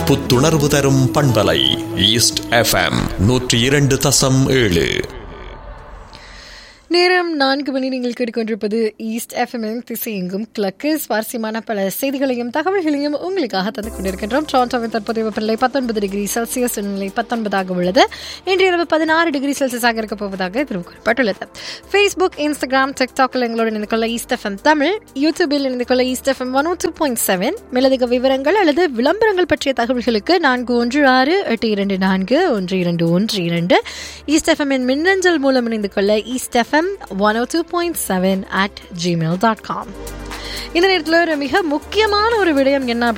புத்துணர்வு தரும் பண்பலை ஈஸ்ட் எஃப்எம் நூற்றி இரண்டு தசம் ஏழு நேரம் நான்கு மணி நீங்கள் கேட்டுக்கொண்டிருப்பது ஈஸ்ட் எஃப்எம் திசை எங்கும் கிழக்கு சுவாரஸ்யமான பல செய்திகளையும் தகவல்களையும் உங்களுக்காக தந்து கொண்டிருக்கின்றோம் டொரண்டோவின் தற்போதைய வெப்பநிலை பத்தொன்பது டிகிரி செல்சியஸ் நிலை பத்தொன்பதாக உள்ளது இன்று இரவு பதினாறு டிகிரி செல்சியஸாக இருக்கப் போவதாக எதிர்வு கூறப்பட்டுள்ளது ஃபேஸ்புக் இன்ஸ்டாகிராம் டிக்டாக்கில் எங்களோடு இணைந்து கொள்ள ஈஸ்ட் எஃப்எம் தமிழ் யூடியூபில் இணைந்து கொள்ள East FM one two point seven மேலதிக விவரங்கள் அல்லது விளம்பரங்கள் பற்றிய தகவல்களுக்கு நான்கு ஒன்று ஆறு எட்டு இரண்டு நான்கு ஒன்று இரண்டு ஒன்று இரண்டு ஈஸ்ட் எஃப்எம்மின் மின்னஞ்சல் மூலம் இணைந்து கொள்ள East FM one O two point seven at Gmail dot com இந்த நேரத்தில் ஒரு மிக முக்கியமான ஒரு விடயம் என்ன